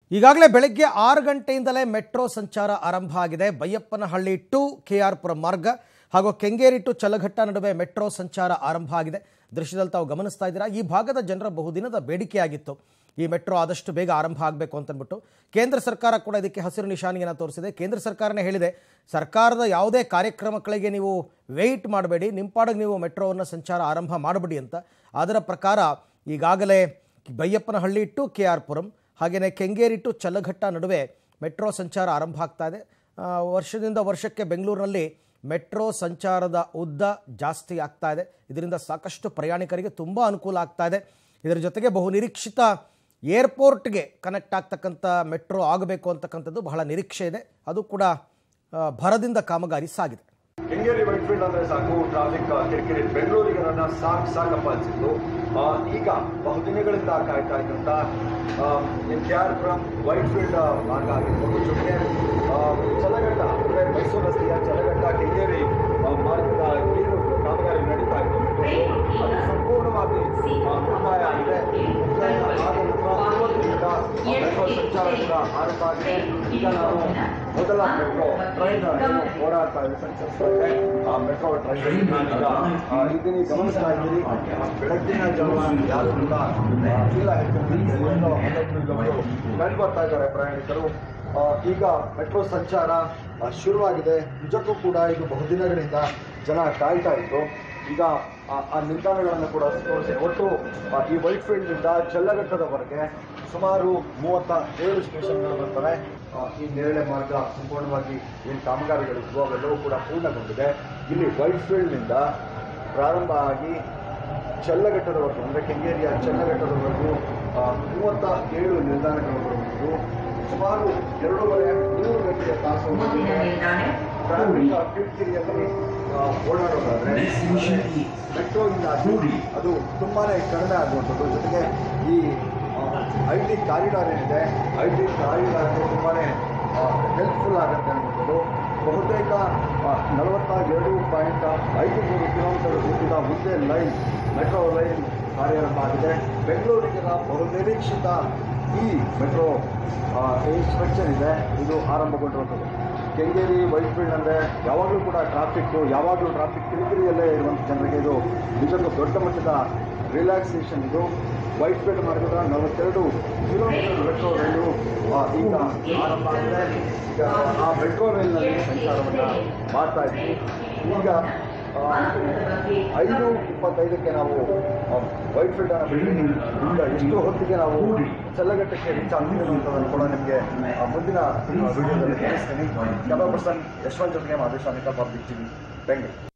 ಈಗಾಗಲೇ ಬೆಳಗ್ಗೆ ಆರು ಗಂಟೆಯಿಂದಲೇ ಮೆಟ್ರೋ ಸಂಚಾರ ಆರಂಭ ಆಗಿದೆ ಬೈಯಪ್ಪನಹಳ್ಳಿ ಟು ಕೆಆರ್ಪುರ ಮಾರ್ಗ ಹಾಗೂ ಕೆಂಗೇರಿ ಟು ಚಲಘಟ್ಟ ನಡುವೆ ಮೆಟ್ರೋ ಸಂಚಾರ ಆರಂಭ ಆಗಿದೆ ದೃಶ್ಯದಲ್ಲಿ ತಾವು ಗಮನಿಸ್ತಾ ಇದ್ದೀರಾ ಈ ಭಾಗದ ಜನರ ಬಹುದಿನದ ಬೇಡಿಕೆಯಾಗಿತ್ತು ಈ ಮೆಟ್ರೋ ಆದಷ್ಟು ಬೇಗ ಆರಂಭ ಆಗಬೇಕು ಅಂತಂದ್ಬಿಟ್ಟು ಕೇಂದ್ರ ಸರ್ಕಾರ ಕೂಡ ಇದಕ್ಕೆ ಹಸಿರು ನಿಶಾನೆಯನ್ನು ತೋರಿಸಿದೆ ಕೇಂದ್ರ ಸರ್ಕಾರನೇ ಹೇಳಿದೆ ಸರ್ಕಾರದ ಯಾವುದೇ ಕಾರ್ಯಕ್ರಮಗಳಿಗೆ ನೀವು ವೆಯ್ಟ್ ಮಾಡಬೇಡಿ ನಿಮ್ಮ ಪಾಡಿಗೆ ನೀವು ಮೆಟ್ರೋವನ್ನು ಸಂಚಾರ ಆರಂಭ ಮಾಡಬೇಡಿ ಅಂತ ಅದರ ಪ್ರಕಾರ ಈಗಾಗಲೇ Baiyappanahalli to K R Puram ಹಾಗೆಯೇ ಕೆಂಗೇರಿ ಟು ಚಲ್ಲಘಟ್ಟ ನಡುವೆ ಮೆಟ್ರೋ ಸಂಚಾರ ಆರಂಭ ಆಗ್ತಾ ಇದೆ ಆ, ವರ್ಷದಿಂದ ವರ್ಷಕ್ಕೆ ಬೆಂಗಳೂರಿನಲ್ಲಿ ಮೆಟ್ರೋ ಸಂಚಾರದ ಉದ್ದ ಜಾಸ್ತಿ ಆಗ್ತಾ ಇದೆ ಇದರಿಂದ ಸಾಕಷ್ಟು ಪ್ರಯಾಣಿಕರಿಗೆ ತುಂಬ ಅನುಕೂಲ ಆಗ್ತಾ ಇದೆ ಇದರ ಜೊತೆಗೆ ಬಹು ನಿರೀಕ್ಷಿತ ಏರ್ಪೋರ್ಟ್ಗೆ ಕನೆಕ್ಟ್ ಆಗ್ತಕ್ಕಂಥ ಮೆಟ್ರೋ ಆಗಬೇಕು ಅಂತಕ್ಕಂಥದ್ದು ಬಹಳ ನಿರೀಕ್ಷೆ ಇದೆ ಅದು ಕೂಡ ಆ, ಭರದಿಂದ ಕಾಮಗಾರಿ ಸಾಗಿದೆ ಕೆಂಗೇರಿ ವೈಟ್ಫೀಲ್ಡ್ ಅಂದ್ರೆ ಸಾಕು ಟ್ರಾಫಿಕ್ ಕಿರಿಕಿರಿ ಬೆಂಗಳೂರಿಗೆ ನನ್ನ ಸಾಕ್ ಸಾಕಪ್ಪ ಅನ್ಸಿತ್ತು ಆ, ಈಗ ಬಹುದಿನಗಳಿಂದ ಕಾಯ್ತಾ ಇದ್ದಂತ ಕೆ ಆರ್ ಪುರಂ ವೈಟ್ಫೀಲ್ಡ್ ಮಾರ್ಗ ಆಗಿರ್ಬೋದು ಜೊತೆಗೆ ಆ, ಚಲಘಟ್ಟ ಅಂದ್ರೆ ಮೈಸೂರು ರಸ್ತೆಯ ಚಲಘಟ್ಟ ಕೆಂಗೇರಿ ಆ, ಮಾರ್ಗದ ಏನು ಕಾಮಗಾರಿ ನಡೀತಾ ಇತ್ತು ಅದು ಸಂಪೂರ್ಣವಾಗಿ ಆ, ಮುಕ್ತಾಯ ಆಗಿದೆ ಮುಕ್ತಾಯ ಆದ ನಂತರ ಇವತ್ತಿನಿಂದ ಮೆಟ್ರೋ ಸಂಚಾರ ಕೂಡ ಆರಂಭ ಆಗಿದೆ ಈಗ ನಾವು ಮೊದಲ ಮೆಟ್ರೋ ಟ್ರೈನ್ ಏನು ಓಡಾಡ್ತಾ ಇದೆ ಸಂಚರಿಸ್ತಾ ಇದೆ ಆ ಮೆಟ್ರೋ ಟ್ರೈನ್ ನಾನೀಗ ಆ, ಇದೀನಿ ಗಮನಿಸ್ತಾ ಇದ್ದೀನಿ ಆ, ಬೆಳಗ್ಗಿನ ಜಾವ ಯಾರು ಕೂಡ ಆ, ಇಲ್ಲ ಎಲ್ಲೋ ಹತ್ತತ್ತು ಇಲ್ಲೊಬ್ರು ಕಂಡು ಬರ್ತಾ ಇದ್ದಾರೆ ಪ್ರಯಾಣಿಕರು ಆ, ಈಗ ಮೆಟ್ರೋ ಸಂಚಾರ ಆ, ಶುರುವಾಗಿದೆ ನಿಜಕ್ಕೂ ಕೂಡ ಇದು ಬಹುದಿನಗಳಿಂದ ಜನ ಕಾಯ್ತಾ ಇದ್ರು ಈಗ ಆ ಆ ನಿಲ್ದಾಣಗಳನ್ನು ಕೂಡ ತೋರಿಸಿ ಒಟ್ಟು ಆ, ಈ ವೈಟ್ ಫೀಲ್ಡ್ನಿಂದ ಚಲ್ಲಘಟ್ಟದವರೆಗೆ ಸುಮಾರು ಮೂವತ್ತ ಏಳು ಸ್ಟೇಷನ್ಗಳು ಬರ್ತವೆ ಆ, ಈ ನೇರಳೆ ಮಾರ್ಗ ಸಂಪೂರ್ಣವಾಗಿ ಏನು ಕಾಮಗಾರಿಗಳಿದ್ವು ಅವೆಲ್ಲವೂ ಕೂಡ ಪೂರ್ಣಗೊಂಡಿದೆ ಇಲ್ಲಿ ವೈಟ್ ಫೀಲ್ಡ್ನಿಂದ ಪ್ರಾರಂಭ ಆಗಿ ಚಲ್ಲಘಟ್ಟದವರೆಗೂ ಅಂದರೆ ಕೆಂಗೇರಿಯ ಚಲ್ಲಘಟ್ಟದವರೆಗೂ ಆ, ಮೂವತ್ತ ಏಳು ನಿಲ್ದಾಣಗಳು ಬರುವುದು ಸುಮಾರು ಎರಡೂವರೆ ಮೂರು ಗಂಟೆಯ ತಾಸು ಟ್ರಾಫಿಕ್ ಕಿರಿಕಿರಿಯಲ್ಲಿ ಆ, ಓಡಾಡೋದಾದ್ರೆ ಮೆಟ್ರೋಯಿಂದಾಗಿ ಅದು ತುಂಬಾನೇ ಕಡಿಮೆ ಆಗುವಂಥದ್ದು ಜೊತೆಗೆ ಈ ಐ ಟಿ ಕಾರಿಡಾರ್ ಏನಿದೆ ಐ ಟಿ ಕಾರಿಡಾರ್ ತುಂಬಾನೇ ಹೆಲ್ಪ್ಫುಲ್ ಆಗುತ್ತೆ ಅನ್ನುವಂಥದ್ದು ಬಹುತೇಕ ಆ, ನಲವತ್ತ ಎರಡು ಪಾಯಿಂಟ್ ಐದು ಮೂರು ಕಿಲೋಮೀಟರ್ ಉದ್ದಿನ ಮುಂದೆ ಲೈನ್ ಮೆಟ್ರೋ ಲೈನ್ ಕಾರ್ಯಾರಂಭ ಆಗಿದೆ ಬೆಂಗಳೂರಿಗೆ ಬಹುನಿರೀಕ್ಷಿತ ಈ ಮೆಟ್ರೋ ಸ್ಟ್ರಕ್ಚರ್ ಇದೆ ಇದು ಆರಂಭಗೊಂಡಿರುವಂಥದ್ದು ಕೆಂಗೇರಿ ವೈಟ್ಫೀಲ್ಡ್ ಅಂದರೆ ಯಾವಾಗಲೂ ಕೂಡ ಟ್ರಾಫಿಕ್ಕು ಯಾವಾಗಲೂ ಟ್ರಾಫಿಕ್ ಕಿರಿಕಿರಿಯಲ್ಲೇ ಇರುವಂಥ ಜನರಿಗೆ ಇದು ನಿಜಕ್ಕೂ ದೊಡ್ಡ ಮಟ್ಟದ ರಿಲ್ಯಾಕ್ಸೇಷನ್ ಇದು ವೈಟ್ಫೀಲ್ಡ್ ಮಾರ್ಗದ ನಲವತ್ತೆರಡು ಕಿಲೋಮೀಟರ್ ಮೆಟ್ರೋ ರೈಲು ಆ, ಈಗ ಆರಂಭ ಆಗಿದೆ ಈಗ ಆ ಮೆಟ್ರೋ ರೈಲ್ನಲ್ಲಿ ಸಂಚಾರವನ್ನು ಮಾಡ್ತಾ ಇದ್ವಿ ಈಗ ಆ, ಐದು ಇಪ್ಪತ್ತೈದಕ್ಕೆ ನಾವು ವೈಟ್ಫೀಲ್ಡ್ ಬಿಟ್ಟು ಈಗ ಎಷ್ಟು ಹೊತ್ತಿಗೆ ನಾವು ಚಲ್ಲಘಟ್ಟಕ್ಕೆ ರೀಚ್ ಆಗ್ತೀವಿ ಅನ್ನೋದನ್ನು ಕೂಡ ನಿಮಗೆ ಆ, ಮುಂದಿನ ವಿಡಿಯೋದಲ್ಲಿ ತಿಳಿಸ್ತೀನಿ ಕ್ಯಾಮರಾ ಪರ್ಸನ್ ಯಶವಂತ್ ಜೊತೆಗೆ ಮಾದೇಶ ಅನಿತಾ ಪಬ್ಲಿಕ್ ಟಿವಿ ಬೆಂಗಳೂರು